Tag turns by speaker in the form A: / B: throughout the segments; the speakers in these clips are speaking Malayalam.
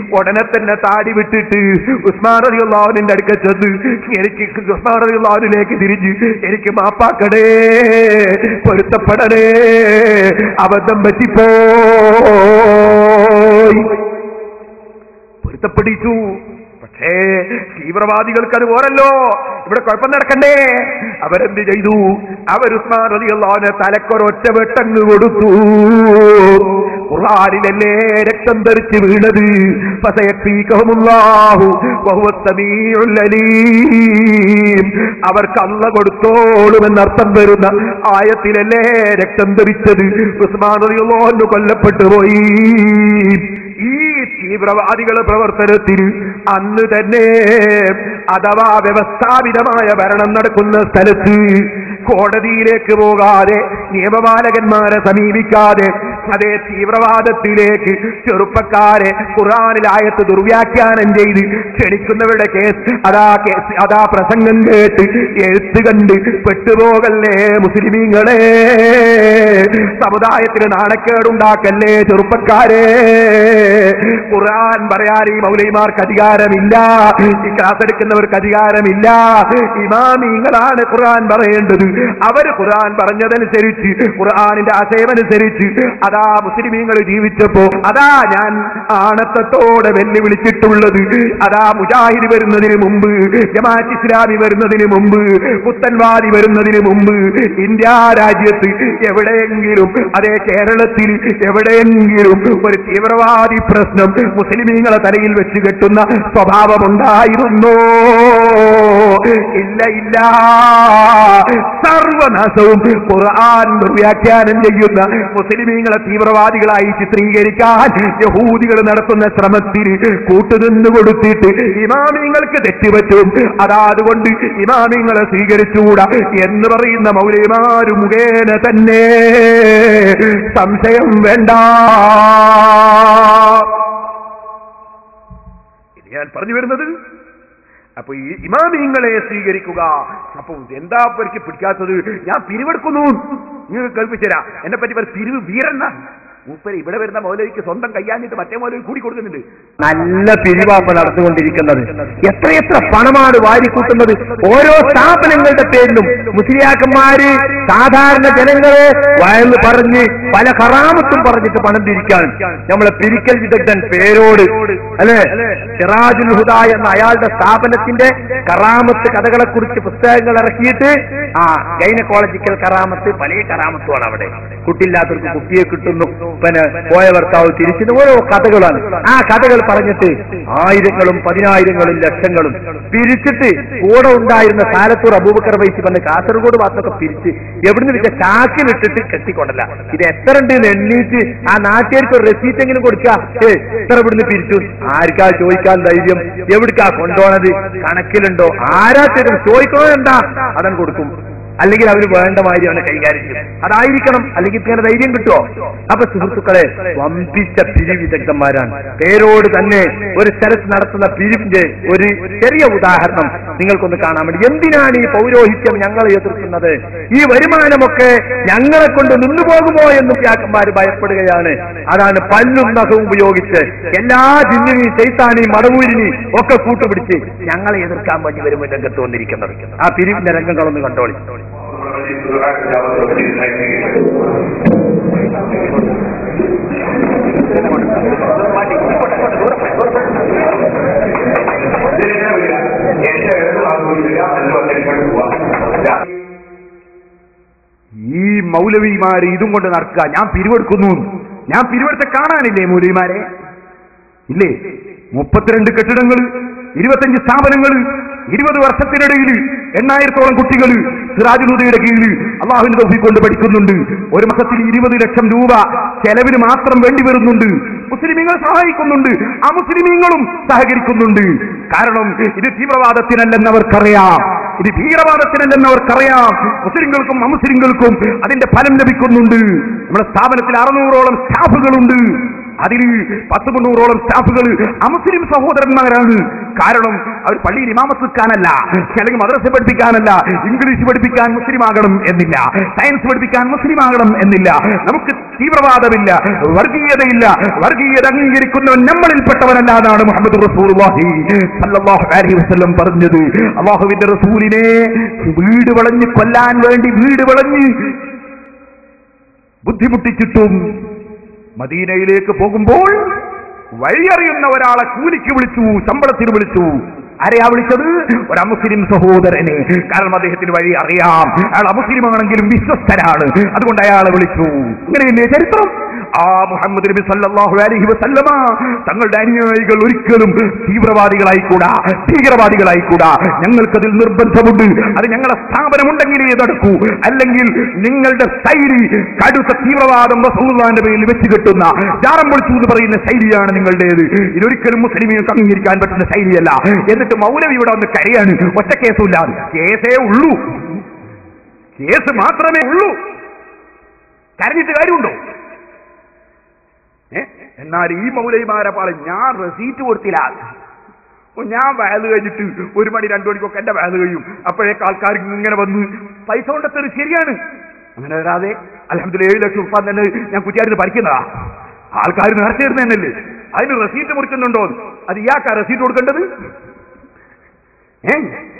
A: ഉടനെ തന്നെ താടി വിട്ടിട്ട് ഉസ്മാൻ അലിയുള്ളാവിന്റെ അടുക്ക ചെന്ന് എനിക്ക് ഉസ്മാൻ അലിയുള്ളാവിലേക്ക് തിരിഞ്ഞ് എനിക്ക് മാപ്പാക്കടേ പൊരുത്തപ്പെടണേ അബദ്ധം പറ്റിപ്പോയി പൊരുത്തപ്പെടിച്ചു പക്ഷേ തീവ്രവാദികൾക്ക് അത് പോരല്ലോ ഇവിടെ കുഴപ്പം നടക്കണ്ടേ അവരെന്ത് ചെയ്തു അവർ ഉസ്മാൻ റളിയല്ലാഹുവിനെ തലക്കൊരൊറ്റ വെട്ടങ്ങ് കൊടുത്തു ഖുർആനിലല്ലേ രക്തം തെറിച്ച് വീണത് ഫസയക്ഫീകഹുമുല്ലാഹു വഹുവ സമീഉൽ അലീം അവർക്ക് അല്ല കൊടുത്തോളുമെന്നർത്ഥം വരുന്ന ആയത്തിലല്ലേ രക്തം തെറിച്ചത് ഉസ്മാൻ റളിയല്ലാഹു കൊല്ലപ്പെട്ടു പോയി ഈ തീവ്രവാദികളുടെ പ്രവർത്തനത്തിന് അന്ന് തന്നെ അഥവാ വ്യവസ്ഥാപിതമായ ഭരണം നടക്കുന്ന സ്ഥലത്ത് കോടതിയിലേക്ക് പോകാതെ നിയമപാലകന്മാരെ സമീപിക്കാതെ അതേ തീവ്രവാദത്തിലേക്ക് ചെറുപ്പക്കാരെ ഖുറാനിലായത്ത് ദുർവ്യാഖ്യാനം ചെയ്ത് ക്ഷണിക്കുന്നവരുടെ കേസ് അതാ കേസ് അതാ പ്രസംഗം കേട്ട് എഴുത്ത് കണ്ട് പെട്ടുപോകല്ലേ മുസ്ലിമീങ്ങളെ സമുദായത്തിന് നാണക്കേടുണ്ടാക്കല്ലേ ചെറുപ്പക്കാരെ ഖുർആൻ പറയാൻ ഈ മൗലൈമാർക്ക് അധികാരമില്ല ഈ ക്ലാസ് എടുക്കുന്നവർക്ക് അധികാരമില്ല ഇമാമിങ്ങളാണ് ഖുർആൻ പറയേണ്ടത് അവര് ഖുർആൻ പറഞ്ഞതനുസരിച്ച് ഖുർആനിന്റെ ആശയമനുസരിച്ച് അതാ മുസ്ലിമീങ്ങൾ ജീവിച്ചപ്പോ അതാ ഞാൻ ആണത്തത്തോടെ വെല്ലുവിളിച്ചിട്ടുള്ളത് അതാ മുജാഹിദ് വരുന്നതിന് മുമ്പ് ജമാഅത്ത് ഇസ്ലാമി വരുന്നതിന് മുമ്പ് പുത്തൻവാദി വരുന്നതിന് മുമ്പ് ഇന്ത്യ രാജ്യത്ത് എവിടെയെങ്കിലും അതേ കേരളത്തിൽ എവിടെയെങ്കിലും ഒരു തീവ്രവാദി പ്രശ്നം മുസ്ലിമീങ്ങളെ തലയിൽ വെച്ച് കെട്ടുന്ന സ്വഭാവമുണ്ടായിരുന്നോ ഇല്ല ഇല്ല സർവനാശവും ഖുർആൻ വ്യാഖ്യാനം ചെയ്യുന്ന മുസ്ലിമീങ്ങളെ തീവ്രവാദികളായി ചിത്രീകരിക്കാൻ യഹൂദികൾ നടത്തുന്ന ശ്രമത്തിന് കൂട്ടുനിന്ന് കൊടുത്തിട്ട് ഇമാമിങ്ങൾക്ക് തെറ്റുപറ്റും അതാ അതുകൊണ്ട് ഇമാമിങ്ങളെ സ്വീകരിച്ചുകൂടാ എന്ന് പറയുന്ന മൗലിമാരു മുഖേന തന്നെ സംശയം വേണ്ട ഇത് ഞാൻ പറഞ്ഞു വരുന്നത് അപ്പൊ ഈ ഇമാമിങ്ങളെ സ്വീകരിക്കുക അപ്പൊ എന്താ എനിക്ക് പിടിക്കാത്തത് ഞാൻ പിരിവെടുക്കുന്നു നിങ്ങൾ കേൾപ്പിച്ചുതരാ എന്നെ പറ്റി ഒരു പിരിവ് വീരണ്ണ മൂപ്പര് ഇവിടെ വരുന്ന മൗലവിക്ക് സ്വന്തം കയ്യാഞ്ഞിട്ട് മറ്റേ മൗലവി കൂടി കൊടുക്കുന്നുണ്ട്
B: നല്ല പിരിവാപ്പ നടന്നുകൊണ്ടിരിക്കുന്നത് എത്രയെത്ര പണമാണ് വാരിക്കൂട്ടുന്നത് ഓരോ സ്ഥാപനങ്ങളുടെ പേരിലും മുസ്ലിയാക്കന്മാര് സാധാരണ ജനങ്ങളെ വയന്ന് പറഞ്ഞ് പല കറാമത്തും പറഞ്ഞിട്ട് പണം പിരിക്കാൻ നമ്മളെ പിരിക്കൽ വിദഗ്ധൻ പേരോട് അല്ലെ സിറാജുൽ ഹുദ എന്ന അയാളുടെ സ്ഥാപനത്തിന്റെ കറാമത്ത് കഥകളെ കുറിച്ച് പുസ്തകങ്ങൾ ഇറക്കിയിട്ട് ആ ഗൈനക്കോളജിക്കൽ കറാമത്ത് പല കറാമത്തുമാണ് അവിടെ കുട്ടിയില്ലാത്തവർക്ക് കുട്ടിയെ കിട്ടുന്നു പിന്നെ പോയ ഭർത്താവ് തിരിച്ചു ഓരോ കഥകളാണ് ആ കഥകൾ പറഞ്ഞിട്ട് ആയിരങ്ങളും പതിനായിരങ്ങളും ലക്ഷങ്ങളും പിരിച്ചിട്ട് കൂടെ ഉണ്ടായിരുന്ന സാലത്തൂർ അബൂബക്കർ വൈസി വന്ന് കാസർഗോഡ് ഭാഗത്തൊക്കെ പിരിച്ച് എവിടുന്ന് വെച്ച ചാക്കിലിട്ടിട്ട് കെട്ടിക്കൊണ്ടല്ല ഇത് എത്ര ഉണ്ട് എന്ന് എണ്ണീറ്റ് ആ നാട്ടുകാർക്ക് ഒരു റെസീറ്റ് എങ്കിലും കൊടുക്കുക ഏ എത്ര ഇവിടുന്ന് പിരിച്ചു ആർക്കാ ചോദിക്കാൻ ധൈര്യം എവിടേക്കാ കൊണ്ടുപോണത് കണക്കിലുണ്ടോ ആരാ തരും ചോദിക്കണോ എന്താ അതൻ കൊടുക്കും അല്ലെങ്കിൽ അവർ വേണ്ട മാതിരി അവനെ കൈകാര്യം ചെയ്യും അതായിരിക്കണം അല്ലെങ്കിൽ ഇങ്ങനെ ധൈര്യം കിട്ടുമോ അപ്പൊ സുഹൃത്തുക്കളെ വമ്പിച്ച പിരി വിദഗ്ധന്മാരാണ് പേരോട് തന്നെ ഒരു സ്ഥലത്ത് നടത്തുന്ന പിരിവിന്റെ ഒരു ചെറിയ ഉദാഹരണം നിങ്ങൾക്കൊന്ന് കാണാൻ വേണ്ടി എന്തിനാണ് ഈ പൗരോഹിത്യം ഞങ്ങൾ എതിർക്കുന്നത് ഈ വരുമാനമൊക്കെ ഞങ്ങളെ കൊണ്ട് നിന്നു പോകുമോ എന്ന് വ്യാക്കന്മാർ ഭയപ്പെടുകയാണ് അതാണ് പല്ലും നഖവും ഉപയോഗിച്ച് എല്ലാ ജിന്നിനെയും ചൈത്താനെയും മടവൂരിനെയും ഒക്കെ കൂട്ടുപിടിച്ച് ഞങ്ങളെ എതിർക്കാൻ വേണ്ടി വരുമ്പോൾ രംഗത്ത് വന്നിരിക്കുന്നത് ആ പിരിവിന്റെ രംഗങ്ങളൊന്ന് കണ്ടോളി
A: ഈ മൗലവിമാര് ഇതും കൊണ്ട് നടക്കുക ഞാൻ പിരിവെടുക്കുന്നു ഞാൻ പിരിവെടുത്ത കാണാനില്ലേ മൗലവിമാരെ ഇല്ലേ മുപ്പത്തിരണ്ട് കെട്ടിടങ്ങൾ ഇരുപത്തഞ്ച് സ്ഥാപനങ്ങൾ ഇരുപത് വർഷത്തിനിടയിൽ എണ്ണായിരത്തോളം കുട്ടികൾ സിറാജുലൂദയുടെ കീഴിൽ അള്ളാഹുവിന്റെ തൊഫി കൊണ്ട് പഠിക്കുന്നുണ്ട് ഒരു മാസത്തിൽ ഇരുപത് ലക്ഷം രൂപ ചെലവിന് മാത്രം വേണ്ടി വരുന്നുണ്ട് മുസ്ലിമീങ്ങൾ സഹായിക്കുന്നുണ്ട് ആ മുസ്ലിമീങ്ങളും സഹകരിക്കുന്നുണ്ട് കാരണം ഇത് തീവ്രവാദത്തിനല്ലെന്ന് അവർക്കറിയാം ഇത് ഭീകരവാദത്തിനല്ലെന്ന് അവർക്കറിയാം മുസ്ലിങ്ങൾക്കും അമുസ്ലിങ്ങൾക്കും അതിന്റെ ഫലം ലഭിക്കുന്നുണ്ട് നമ്മുടെ സ്ഥാപനത്തിൽ അറുന്നൂറോളം സ്റ്റാഫുകളുണ്ട് അതിൽ പത്ത് മുന്നൂറോളം സ്റ്റാഫുകൾ അമുസ്ലിം സഹോദരന്മാരാണ് കാരണം അവർ പള്ളിയിൽ ഇമാമത്ത് നിൽക്കാനല്ല അല്ലെങ്കിൽ മദ്രസ പഠിപ്പിക്കാനല്ല ഇംഗ്ലീഷ് പഠിപ്പിക്കാൻ മുസ്ലിം ആകണം എന്നില്ല സയൻസ് പഠിപ്പിക്കാൻ മുസ്ലിം ആകണം എന്നില്ല നമുക്ക് തീവ്രവാദമില്ല വർഗീയതയില്ല വർഗീയത അംഗീകരിക്കുന്നവൻ നമ്മളിൽപ്പെട്ടവനല്ലാതാണ് മുഹമ്മദ് റസൂലുള്ളാഹി സല്ലല്ലാഹു അലൈഹി വസല്ലം പറഞ്ഞത് അള്ളാഹുവിന്റെ റസൂലിനെ വീട് വളഞ്ഞ് കൊല്ലാൻ വേണ്ടി വീട് വളഞ്ഞ് ബുദ്ധിമുട്ടിച്ചിട്ടും മദീനയിലേക്ക് പോകുമ്പോൾ വഴിയറിയുന്ന ഒരാളെ കൂലിക്ക് വിളിച്ചു ശമ്പളത്തിന് വിളിച്ചു ആരെയാ വിളിച്ചത് ഒരു അമുസ്ലിം സഹോദരനെ കാരണം അദ്ദേഹത്തിന് വഴി അറിയാം അയാൾ അമുസ്ലിം ആണെങ്കിലും വിശ്വസ്തനാണ് അതുകൊണ്ട് അയാളെ വിളിച്ചു ഇങ്ങനെയല്ലേ ചരിത്രം ആ മുഹമ്മദ് നബി സല്ലല്ലാഹു അലൈഹി വസല്ലമ തങ്ങളുടെ അനുയായികൾ ഒരിക്കലും തീവ്രവാദികളായിക്കൂടാ ഭീകരവാദികളായിക്കൂടാ ഞങ്ങൾക്കതിൽ നിർബന്ധമുണ്ട് അത് ഞങ്ങളുടെ സ്ഥാപനമുണ്ടെങ്കിലേ നടക്കൂ അല്ലെങ്കിൽ നിങ്ങളുടെ ശൈലി കടുത്ത തീവ്രവാദം റസൂലുള്ളാഹിന്റെ പേരിൽ വെച്ച് കെട്ടുന്ന ജാറം പൊളിച്ചു എന്ന് പറയുന്ന ശൈലിയാണ് നിങ്ങളുടേത് ഇതൊരിക്കലും മുസ്ലിമികൾക്ക് അംഗീകരിക്കാൻ പറ്റുന്ന ശൈലിയല്ല എന്നിട്ട് മൗലവി ഇവിടെ വന്ന് കരയാണ് ഒറ്റ കേസുമില്ലാതെ കേസേ ഉള്ളൂ കേസ് മാത്രമേ ഉള്ളൂ കരഞ്ഞിട്ട് കാര്യമുണ്ടോ ഏ? എന്നാൽ ഈ മൗലൈമാരെ പാളെ ഞാൻ റെസീറ്റ് കൊടുത്തില്ല ഓ, ഞാൻ വയല് കഴിഞ്ഞിട്ട് ഒരു മണി രണ്ടു മണിക്കൊക്കെ എന്റെ വയല് കഴിയും അപ്പോഴേക്ക് ആൾക്കാർ ഇങ്ങനെ വന്ന് പൈസ കൊണ്ടെത്തത് ശരിയാണ് അങ്ങനെ വരാതെ അലഹമ്മദ് ഏഴ് ലക്ഷം ഉറുപ്പ തന്നെ ഞാൻ കുറ്റിയാരിന്ന് പറിക്കുന്നതാ ആൾക്കാർ നേർച്ച തരുന്നതന്നല്ലേ അതിന് റെസീറ്റ് മുറിക്കുന്നുണ്ടോ അത് ഇയാൾക്കാ റെസീറ്റ് കൊടുക്കേണ്ടത് ഏ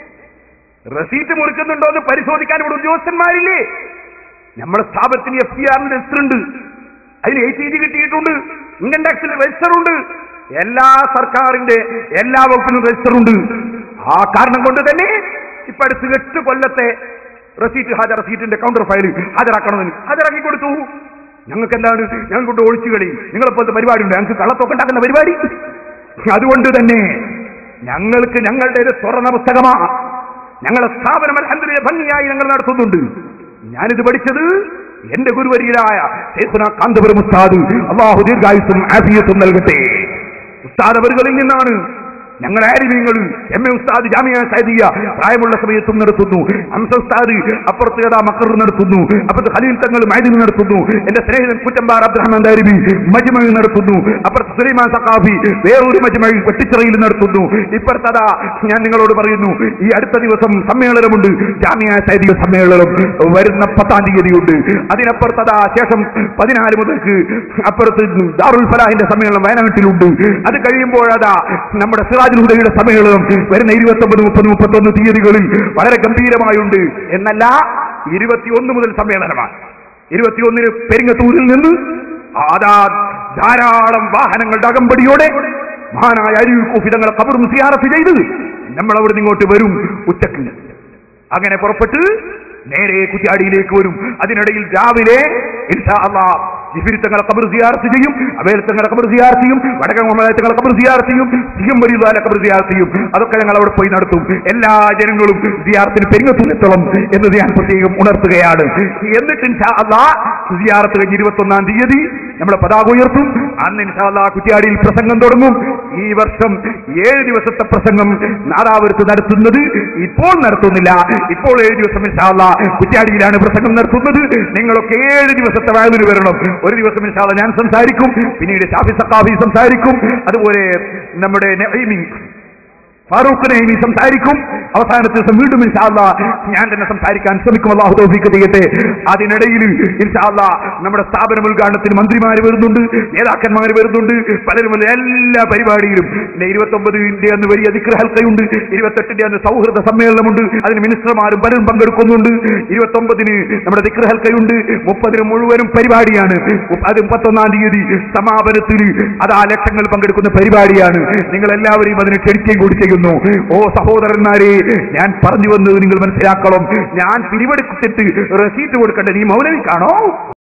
A: റെസീറ്റ് മുറിക്കുന്നുണ്ടോ എന്ന് പരിശോധിക്കാൻ ഇവിടെ ഉദ്യോഗസ്ഥന്മാരില്ലേ നമ്മുടെ സ്ഥാപനത്തിന് എഫ് പി ആറിന് രജിസ്റ്റർ ഉണ്ട് അതിന് എ ടി ജി കിട്ടിയിട്ടുണ്ട് ഇൻകം ടാക്സിൽ രജിസ്റ്റർ ഉണ്ട് എല്ലാ സർക്കാരിന്റെ എല്ലാ വകുപ്പിനും രജിസ്റ്റർ ഉണ്ട് ആ കാരണം കൊണ്ട് തന്നെ ഇപ്പൊ അടുത്ത് എട്ട് കൊല്ലത്തെ റസീറ്റ് ഹാജർ റസീറ്റിന്റെ കൗണ്ടർ ഫയൽ ഹാജരാക്കണമെന്ന് ഹാജരാക്കി കൊടുത്തു ഞങ്ങൾക്ക് എന്താണ് ഞങ്ങൾ കൊണ്ട് ഒളിച്ചു കളി നിങ്ങളെപ്പോലത്തെ പരിപാടി ഉണ്ട് ഞങ്ങൾക്ക് കള്ളത്തൊക്കെ ഉണ്ടാക്കുന്ന പരിപാടി അതുകൊണ്ട് തന്നെ ഞങ്ങൾക്ക് ഞങ്ങളുടെ ഒരു തുറന്ന പുസ്തകമാ ഞങ്ങളുടെ സ്ഥാപനം അൽഹംദുലില്ലാ ഭംഗിയായി ഞങ്ങൾ നടത്തുന്നുണ്ട് ഞാനിത് പഠിച്ചത് എന്റെ ഗുരുവരിയരായ ശൈഖുന കാന്തപുരം ഉസ്താദ് അള്ളാഹു ദീർഘായുസും ആഫിയത്തും നൽകട്ടെ ഉസ്താദ് അവരുകളിൽ നിന്നാണ് ഞങ്ങൾ ആരിമീങ്ങൾ എം എ ഉസ്താദ് ജാമിയ സൈദിയ പ്രായമുള്ള സമയത്തും നടത്തുന്നു ഹംസ ഉസ്താദ് അപ്പുറത്ത് കഥാ മക്കർ നടത്തുന്നു അപ്പുറത്ത് ഖലീൽ തങ്ങൾ മൈദിൻ നടത്തുന്നു എന്റെ സ്നേഹിതൻ കുറ്റമ്പാർ അബ്ദുറഹ്മാൻ ദാരിബി മജ്മ നടത്തുന്നു അപ്പുറത്ത് സുലൈമാൻ സഖാഫി വേറൊരു മജ്മ വെട്ടിച്ചിറയിൽ നടത്തുന്നു ഇപ്പുറത്തതാ ഞാൻ നിങ്ങളോട് പറയുന്നു ഈ അടുത്ത ദിവസം സമ്മേളനമുണ്ട് ജാമിയ സൈദിക സമ്മേളനം വരുന്ന പത്താം തീയതിയുണ്ട് അതിനപ്പുറത്തതാ ശേഷം പതിനാല് മുതൽക്ക് അപ്പുറത്ത് ദാറുൽ ഫലാഹിന്റെ സമ്മേളനം വയനാട്ടിലുണ്ട് അത് കഴിയുമ്പോഴതാ നമ്മുടെ സിറാജുൽ ഹുദയുടെ സമ്മേളനം വരുന്ന ഇരുപത്തി ഒമ്പത് മുപ്പത് മുപ്പത്തൊന്ന് തീയതികളിൽ വളരെ ഗംഭീരമായുണ്ട് എന്നല്ല ഇരുപത്തിയൊന്ന് മുതൽ സമ്മേളനമാണ് ഇരുപത്തിയൊന്നിന് പെരിങ്ങത്തൂരിൽ നിന്ന് ആദാ ധാരാളം വാഹനങ്ങളുടെ അകമ്പടിയോടെ മഹാനായ അരിയൂർ കോഫി തങ്ങളെ കബറും സിയാറത്ത് ചെയ്ത് നമ്മൾ അവിടെ ഇങ്ങോട്ട് വരും ഉച്ചക്ക് അങ്ങനെ പുറപ്പെട്ട് നേരെ കുറ്റാടിയിലേക്ക് വരും അതിനിടയിൽ രാവിലെ ഇൻഷാ അള്ളാ ജിഫിരി തങ്ങളെ കബർ സിയാർത്ത് ചെയ്യും അബേൽ തങ്ങളെ കബർ സിയാർത്ത് ചെയ്യും വടക്കൻ മുഹമ്മദ് തങ്ങളെ കബർ സിയാർത്ത് ചെയ്യും സിയം വരിതാലെ കബർ സിയാർത്ത് ചെയ്യും അതൊക്കെ ഞങ്ങൾ അവിടെ പോയി നടത്തും എല്ലാ ജനങ്ങളും സിയാർത്തിന് പെരുങ്ങത്തൂരെത്തണം എന്ന് ഞാൻ പ്രത്യേകം ഉണർത്തുകയാണ് എന്നിട്ട് ഇൻഷാ അള്ളാ സിയാറത്ത് കഴിഞ്ഞ് ഇരുപത്തി ഒന്നാം തീയതി നമ്മുടെ പതാക ഉയർത്തും അന്ന് ഇൻഷാ അള്ളാ കുറ്റിയാടിയിൽ പ്രസംഗം തുടങ്ങും ഈ വർഷം ഏഴ് ദിവസത്തെ പ്രസംഗം നാദാപുരത്ത് നടത്തുന്നത് ഇപ്പോൾ നടത്തുന്നില്ല ഇപ്പോൾ ഏഴ് ദിവസം ഇൻഷാ അള്ളാ കുറ്റ്യാടിയിലാണ് പ്രസംഗം നടത്തുന്നത് നിങ്ങളൊക്കെ ഏഴ് ദിവസത്തെ വയലിന് വരണം ഒരു ദിവസം ഇൻഷാ അള്ളാ ഞാൻ സംസാരിക്കും പിന്നീട് ഷാഫി സക്കാഫി സംസാരിക്കും അതുപോലെ നമ്മുടെ നഈമി ഫാറൂഖ് നൈമി സംസാരിക്കും അവസാനത്തെ ദിവസം വീണ്ടും ഇൻഷാല്ല ഞാൻ തന്നെ സംസാരിക്കാൻ ശ്രമിക്കും അള്ളാഹു തൗഫീഖ് ചെയ്യട്ടെ അതിനിടയിൽ ഇൻഷാല്ല നമ്മുടെ സ്ഥാപനം ഉദ്ഘാടനത്തിന് മന്ത്രിമാർ വരുന്നുണ്ട് നേതാക്കന്മാർ വരുന്നുണ്ട് പലരും വന്ന് എല്ലാ പരിപാടിയിലും പിന്നെ ഇരുപത്തൊമ്പതിന്റെ അന്ന് വലിയ അതിഗ്രഹൽക്കയുണ്ട് ഇരുപത്തെട്ടിന്റെ അന്ന് സൗഹൃദ സമ്മേളനമുണ്ട് അതിന് മിനിസ്റ്റർമാരും പലരും പങ്കെടുക്കുന്നുണ്ട് ഇരുപത്തൊമ്പതിന് നമ്മുടെ ദിഗ്രഹൽക്കയുണ്ട് മുപ്പതിന് മുഴുവനും പരിപാടിയാണ് അത് മുപ്പത്തൊന്നാം തീയതി സമാപനത്തിൽ അത് ആ ലക്ഷങ്ങൾ പങ്കെടുക്കുന്ന പരിപാടിയാണ് നിങ്ങൾ എല്ലാവരെയും അതിന് ക്ഷണിക്കുകയും കൂടി ചെയ്യുന്നു ഓ സഹോദരന്മാരെ ഞാൻ പറഞ്ഞു വന്നത് നിങ്ങൾ മനസ്സിലാക്കണം ഞാൻ പിരിവെടുത്തിട്ട് റെസീറ്റ് കൊടുക്കേണ്ടത് ഈ മൗലവിക്കാണോ